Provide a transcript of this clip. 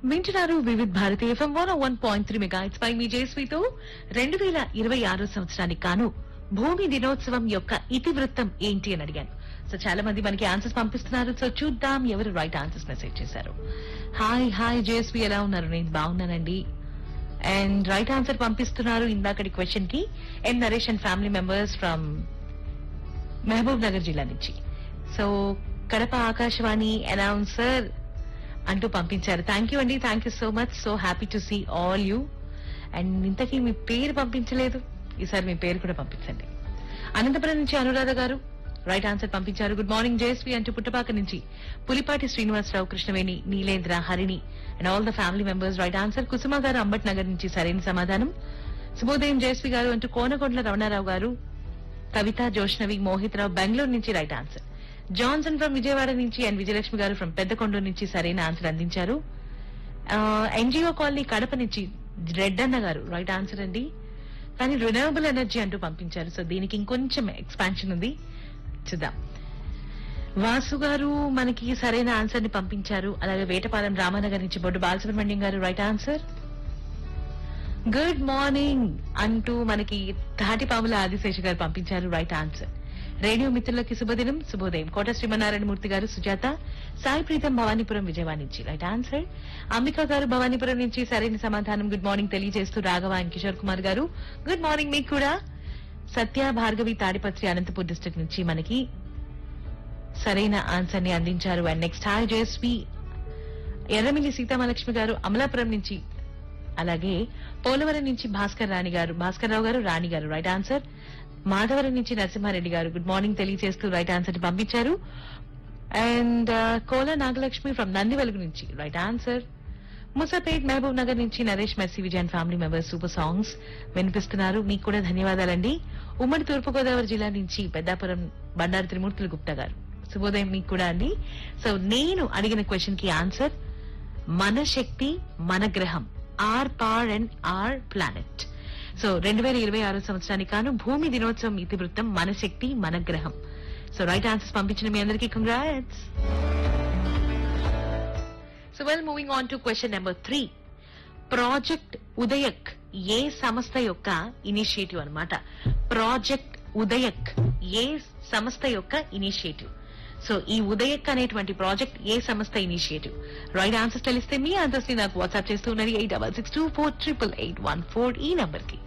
వింటున్నారు Vividh Bharati FM one one point three mega పై మీ జేస్వితో రెండు వేల ఇరవై ఆరో సంవత్సరానికి కాను భూమి దినోత్సవం యొక్క ఇతివృత్తం ఏంటి అని అడిగాను సో చాలా మంది మనకి ఆన్సర్స్ పంపిస్తున్నారు సో చూద్దాం ఎవరు రైట్ ఆన్సర్స్ మెసేజ్ చేశారు హాయ్ హాయ్ జేస్వి ఎలా ఉన్నారు నేను బాగున్నానండి అండ్ రైట్ ఆన్సర్ పంపిస్తున్నారు ఇందాకటి క్వశ్చన్ కి M Naresh and family members from Mahabubnagar జిల్లా నుంచి సో కడప ఆకాశవాణి అనౌన్సర్ అంటూ పంపించారు థ్యాంక్ యూ అండి thank you so much so happy to see all you and ఇంతకీ మీ పేరు పంపించలేదు ఈసారి మీ పేరు కూడా పంపించండి అనంతపురం నుంచి అనురాధ గారు రైట్ ఆన్సర్ పంపించారు గుడ్ మార్నింగ్ జేఎస్వి అంటూ పుట్టపాక నుంచి Pulipati Srinivasarao Krishnaveni Neelendra Harini and all the family members right answer Kusuma garu అంబట్ Nagar నుంచి సరైన సమాధానం శుభోదయం జయశ్రీ గారు అంటూ కోనకొండల రమణారావు గారు కవిత జోష్నవి మోహిత్ రావు బెంగళూరు నుంచి right answer Johnson from Vijayawada నుంచి అండ్ విజయలక్ష్మి గారు ఫ్రమ్ పెద్దకొండూరు నుంచి సరైన ఆన్సర్ అందించారు ఎన్జిఓ కాలనీ కడప నుంచి రెడ్డన్న గారు రైట్ ఆన్సర్ అండి కానీ రినవబుల్ ఎనర్జీ అంటూ పంపించారు సో దీనికి ఇంకొంచెం ఎక్స్పాన్షన్ ఉంది చూద్దాం వాసు గారు మనకి సరైన ఆన్సర్ ని పంపించారు అలాగే వేటపాలెం రామానగర్ నుంచి బొడ్డు బాలసుబ్రహ్మణ్యం గారు రైట్ ఆన్సర్ గుడ్ మార్నింగ్ అంటూ మనకి తాటిపాముల ఆదిశేష గారు పంపించారు రైట్ ఆన్సర్ రేడియో మిత్రులకి శుభదినం శుభోదయం కోట శ్రీమన్నారాయణ మూర్తి గారు సుజాత సాయి ప్రీతం భవానీపురం విజయవాడ నుంచి రైట్ ఆన్సర్ అంబిక గారు భవానీపురం నుంచి సరైన సమాధానం గుడ్ మార్నింగ్ తెలియజేస్తూ రాఘవ అండ్ కిషోర్ కుమార్ గారు గుడ్ మార్నింగ్ మీకు కూడా సత్య భార్గవి తాడిపత్రి అనంతపూర్ డిస్ట్రిక్ట్ నుంచి మనకి సరైన ఆన్సర్ ని అందించారు and next hi Jayasvi Errammilli Seethamahalakshmi garu Amalapuram నుంచి అలాగే పోలవరం నుంచి భాస్కర్ రాణి గారు భాస్కర్ రావు గారు రాణి గారు రైట్ ఆన్సర్ మాధవరం నుంచి నరసింహారెడ్డి గారు గుడ్ మార్నింగ్ తెలియజేస్తూ రైట్ ఆన్సర్ ని పంపించారు అండ్ కోల నాగలక్ష్మి ఫ్రమ్ నందివెలుగు నుంచి రైట్ ఆన్సర్ ముసాపేట్ మహబూబ్ నగర్ నుంచి Naresh Mercy Vijayan family members super songs వినిపిస్తున్నారు మీకు కూడా ధన్యవాదాలండి ఉమ్మడి తూర్పుగోదావరి జిల్లా నుంచి పెద్దాపురం బండారు త్రిమూర్తులు గుప్తా గారు శుభోదయం మీకు కూడా అండి సో నేను అడిగిన క్వశ్చన్ కి ఆన్సర్ మన శక్తి మన గ్రహం ఆర్ పార్ అండ్ ఆర్ ప్లానెట్ సో రెండు వేల ఇరవై ఆరో సంవత్సరానికి కాను భూమి దినోత్సవం ఇతివృత్తం మన శక్తి మన గ్రహం సో రైట్ ఆన్సర్స్ పంపించిన మీ అందరికీ congrats so well moving on to question number three project ఉదయక్ ఏ సంస్థ యొక్క ఇనిషియేటివ్ అన్నమాట ప్రాజెక్ట్ ఉదయక్ ఏ సంస్థ యొక్క ఇనిషియేటివ్ సో ఈ ఉదయక్ అనేటువంటి ప్రాజెక్ట్ ఏ సంస్థ ఇనిషియేటివ్ రైట్ ఆన్సర్స్ తెలిస్తే మీ ఆన్సర్స్ ని నాకు వాట్సాప్ చేస్తూ ఉన్నది eight double six two four triple eight one four ఈ నంబర్ కి